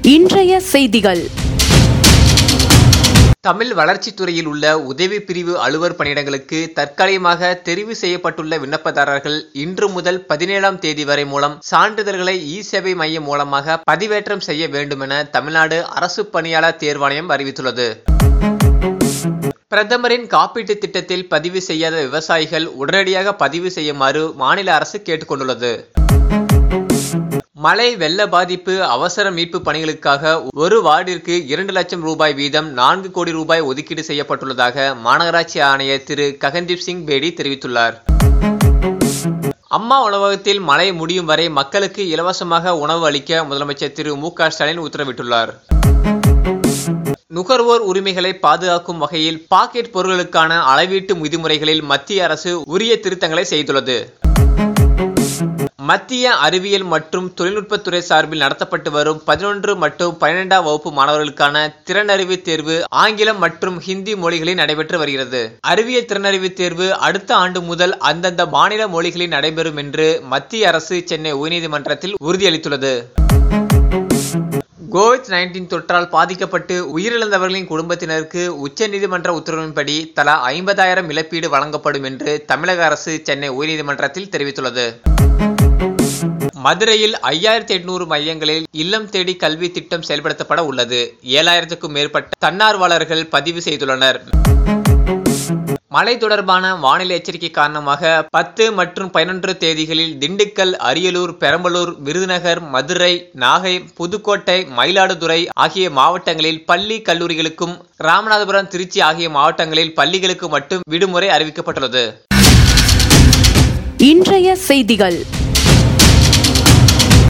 இன்றைய செய்திகள் தமிழ் வளர்ச்சித்துறையில் உள்ள உதவி பிரிவு அலுவலர் பணியிடங்களுக்கு தற்காலிகமாக தெரிவு செய்யப்பட்டுள்ள விண்ணப்பதாரர்கள் இன்று முதல் பதினேழாம் தேதி வரை மூலம் சான்றிதழ்களை இ சேவை மையம் மூலமாக பதிவேற்றம் செய்ய வேண்டுமென தமிழ்நாடு அரசு பணியாளர் தேர்வாணையம் அறிவித்துள்ளது பிரதமரின் காப்பீட்டு திட்டத்தில் பதிவு செய்யாத விவசாயிகள் உடனடியாக பதிவு செய்யுமாறு மாநில அரசு கேட்டுக்கொண்டுள்ளது மழை வெள்ள பாதிப்பு அவசர மீட்பு பணிகளுக்காக ஒரு வார்டிற்கு இரண்டு லட்சம் ரூபாய் வீதம் நான்கு கோடி ரூபாய் ஒதுக்கீடு செய்யப்பட்டுள்ளதாக மாநகராட்சி ஆணையர் திரு ககன்தீப் சிங் பேடி தெரிவித்துள்ளார் அம்மா உணவகத்தில் மழை முடியும் வரை மக்களுக்கு இலவசமாக உணவு அளிக்க முதலமைச்சர் திரு மு க ஸ்டாலின் உத்தரவிட்டுள்ளார் நுகர்வோர் உரிமைகளை பாதுகாக்கும் வகையில் பாக்கெட் பொருட்களுக்கான அளவீட்டு விதிமுறைகளில் மத்திய அரசு உரிய திருத்தங்களை செய்துள்ளது மத்திய அறிவியல் மற்றும் தொழில்நுட்பத்துறை சார்பில் நடத்தப்பட்டு வரும் பதினொன்று மற்றும் பன்னிரெண்டாம் வகுப்பு மாணவர்களுக்கான திறனறிவு தேர்வு ஆங்கிலம் மற்றும் ஹிந்தி மொழிகளில் நடைபெற்று வருகிறது அறிவியல் திறனறிவு தேர்வு அடுத்த ஆண்டு முதல் அந்தந்த மாநில மொழிகளில் நடைபெறும் என்று மத்திய அரசு சென்னை உயர்நீதிமன்றத்தில் உறுதியளித்துள்ளது கோவிட் நைன்டீன் தொற்றால் பாதிக்கப்பட்டு உயிரிழந்தவர்களின் குடும்பத்தினருக்கு உச்சநீதிமன்ற உத்தரவின்படி தலா ஐம்பதாயிரம் இழப்பீடு வழங்கப்படும் என்று தமிழக அரசு சென்னை உயர்நீதிமன்றத்தில் தெரிவித்துள்ளது மதுரையில் ஐயாயிரத்தி எட்நூறு மையங்களில் இல்லம் தேடி கல்வி திட்டம் செயல்படுத்தப்பட உள்ளது ஏழாயிரத்துக்கும் மேற்பட்ட தன்னார்வலர்கள் பதிவு செய்துள்ளனர் மழை தொடர்பான வானிலை எச்சரிக்கை காரணமாக பத்து மற்றும் பதினொன்று தேதிகளில் திண்டுக்கல் அரியலூர் பெரம்பலூர் விருதுநகர் மதுரை நாகை புதுக்கோட்டை மயிலாடுதுறை ஆகிய மாவட்டங்களில் பள்ளி கல்லூரிகளுக்கும் ராமநாதபுரம் திருச்சி ஆகிய மாவட்டங்களில் பள்ளிகளுக்கு மட்டும் விடுமுறை அறிவிக்கப்பட்டுள்ளது இன்றைய செய்திகள்